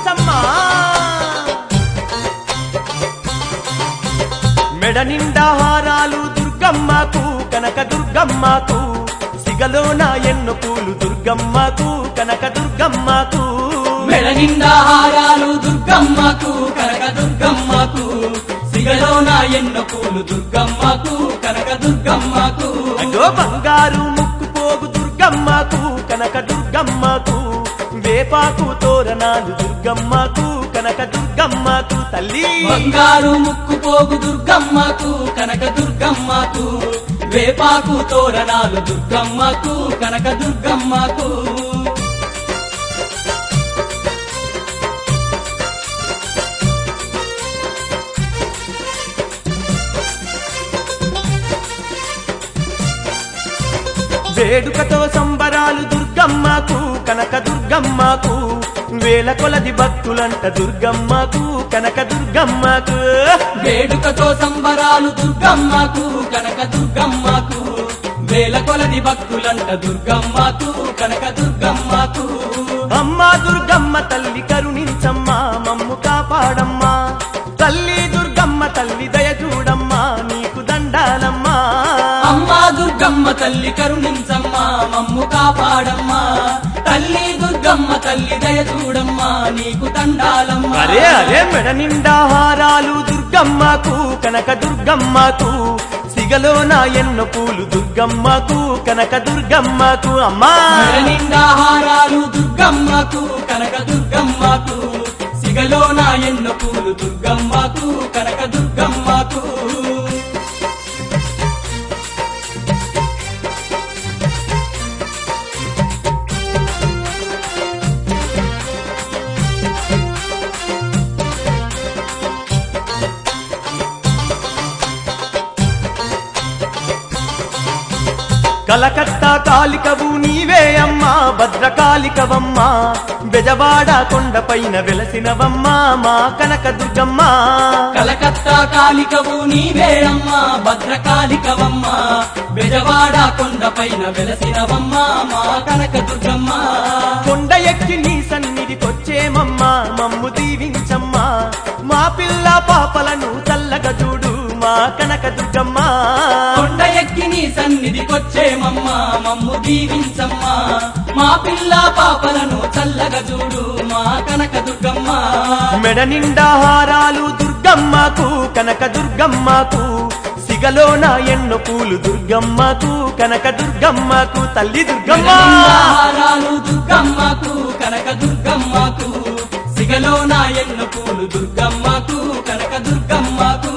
కరుణించమ్మా మెడ నిండా హారాలు దుర్గమ్మకు కనక దుర్గమ్మకు సిగలోన ఎన్నో పూలు దుర్గమ్మకు కనక దుర్గమ్మకు మెడ నిండా హారాలు దుర్గమ్మకు కనక దుర్గమ్మకు సిగలోన ఎన్నో పూలు దుర్గమ్మకు కనక దుర్గమ్మకు అగో బంగారు ముక్కు పోగు దుర్గమ్మకు కనక దుర్గమ్మకు వేపాకు తోరణాలు దుర్గమ్మకు కనక దుర్గమ్మకు తల్లి బంగారు ముక్కు పోగు దుర్గమ్మకు కనక దుర్గమ్మకు వేపాకు తోరణాలు దుర్గమ్మకు కనక దుర్గమ్మకు వేడుకతో సంబరాలు దుర్గమ్మకు కనక దుర్గమ్మకు వేల కొలది భక్తులంట దుర్గమ్మకు కనక దుర్గమ్మకు వేడుకతో సంబరాలు దుర్గమ్మకు కనక దుర్గమ్మకు వేల కొలది భక్తులంట దుర్గమ్మకు కనక దుర్గమ్మకు అమ్మా దుర్గమ్మ తల్లి కరుణించమ్మా మమ్ము కాపాడమ్మా తల్లి దుర్గమ్మ తల్లి దయ చూడమ్మా నీకు దండాలమ్మా అమ్మా దుర్గమ్మ తల్లి కరుణించమ్మా మమ్ము కాపాడమ్మా తల్లి దుర్గమ్మ తల్లి దయ చూడమ్మా నీకు తండాలమ్మా అరే అరే మెడ నిండా హారాలు దుర్గమ్మకు కనక దుర్గమ్మకు సిగలోన ఎన్నో పూలు దుర్గమ్మకు కనక దుర్గమ్మకు అమ్మా మెడ నిండా హారాలు దుర్గమ్మకు కనక దుర్గమ్మకు సిగలోన ఎన్నో పూలు దుర్గమ్మకు కనక దుర్గమ్మకు కలకత్తా కాలికవు నీవే అమ్మా భద్రకాళికవమ్మా బెజవాడ కొండపైన వెలసినవమ్మా మా కనక దుర్గమ్మా కలకత్తా కాలికవు నీవే అమ్మా భద్రకాళికవమ్మా బెజవాడ కొండపైన వెలసినవమ్మా మా కనక దుర్గమ్మ కొండ ఎక్కి నీ సన్నిధికొచ్చేమమ్మా మమ్ము దీవించమ్మా మా పిల్ల పాపలను చల్లగా చూడు మా కనక దుర్గమ్మా కొండ ఎక్కి నీ సన్నిధికొచ్చేమమ్మా మమ్ము దీవించమ్మా మా పిల్ల పాపలను చల్లగా చూడు మా కనక దుర్గమ్మ మెడ నిండా హారాలు దుర్గమ్మకు కనక దుర్గమ్మకు సిగలోన ఎన్నో పూలు దుర్గమ్మకు కనక దుర్గమ్మకు తల్లి దుర్గమ్మ హారాలు దుర్గమ్మకు కనక దుర్గమ్మకు సిగలోన ఎన్నో పూలు దుర్గమ్మకు కనక దుర్గమ్మకు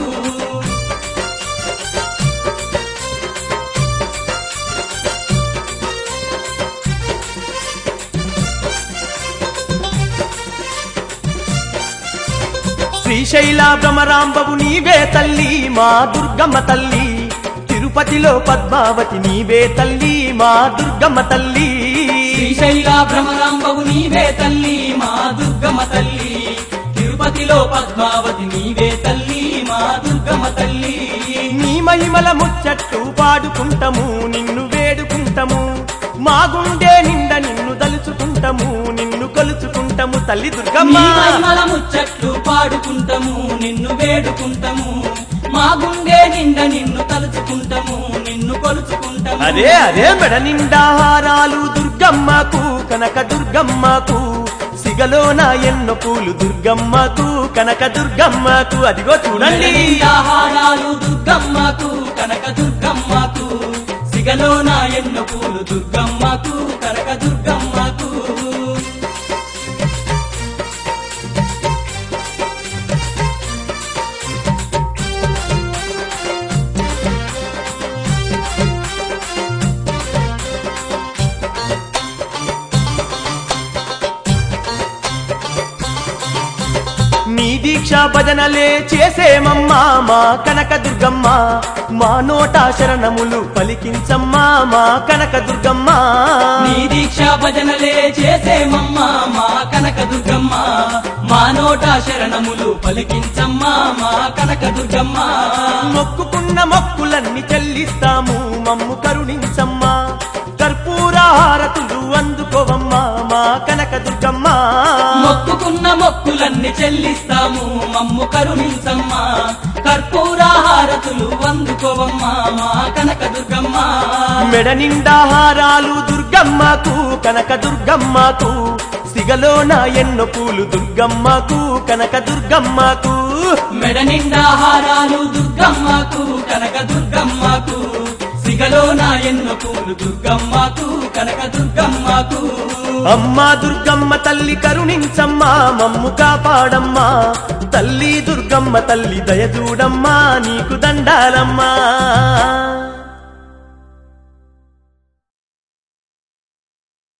శ్రీశైల భ్రమరాంబవు నీవే తల్లి మా దుర్గమ్మ తల్లి తిరుపతిలో పద్మావతి నీవే తల్లి మా దుర్గమ్మ తల్లి శ్రీశైల భ్రమరాంబవు నీవే తల్లి మా దుర్గమ్మ తల్లి తిరుపతిలో పద్మావతి నీవే తల్లి మా దుర్గమ్మ తల్లి నీ మహిమల ముచ్చట్టు పాడుకుంటాము నిన్ను వేడుకుంటాము మా గుండె నిండా నిన్ను దలుచుకుంటాము నిన్ను కొలుచుకుంటాము తల్లి దుర్గమ్మ నీ మహిమల ముచ్చట్లు పాడుకుంటాము నిన్ను వేడుకుంటాము మా గుండె నిండా నిన్ను తలుచుకుంటాము నిన్ను కొలుచుకుంటాము అరే అరే మెడ నిండా హారాలు దుర్గమ్మకు కనక దుర్గమ్మకు సిగలోన ఎన్నో పూలు దుర్గమ్మకు కనక దుర్గమ్మకు అదిగో చూడండి హారాలు దుర్గమ్మకు కనక దుర్గమ్మకు సిగలోన ఎన్నో పూలు దుర్గమ్మకు కనక దుర్గమ్మకు నీ దీక్ష భజనలే చేసేమమ్మా మా కనక దుర్గమ్మ మా నోట శరణములు పలికించమ్మా మా కనక దుర్గమ్మ నీ దీక్ష భజనలే చేసేమమ్మా మా కనక దుర్గమ్మ మా నోట శరణములు పలికించమ్మా మా కనక దుర్గమ్మ మొక్కుకున్న మొక్కులన్నీ చెల్లిస్తాము మమ్ము కరుణించమ్మా కర్పూర హారతులు అందుకోవమ్మా మా కనక దుర్గమ్మ మొక్కుకున్న మొక్కులన్నీ చెల్లిస్తాము మమ్ము కరుణించమ్మా కర్పూర హారతులు అందుకోవమ్మా మా కనక దుర్గమ్మ మెడ నిండా హారాలు దుర్గమ్మకు కనక దుర్గమ్మకు సిగలోన ఎన్నో పూలు దుర్గమ్మకు కనక దుర్గమ్మకు మెడ నిండా హారాలు దుర్గమ్మకు కనక దుర్గమ్మకు సిగలో నా ఎన్నో పూలు దుర్గమ్మకు కనక దుర్గమ్మకు అమ్మా దుర్గమ్మ తల్లి కరుణించమ్మా మమ్ము కాపాడమ్మా తల్లి దుర్గమ్మ తల్లి దయచూడమ్మా నీకు దండాలమ్మా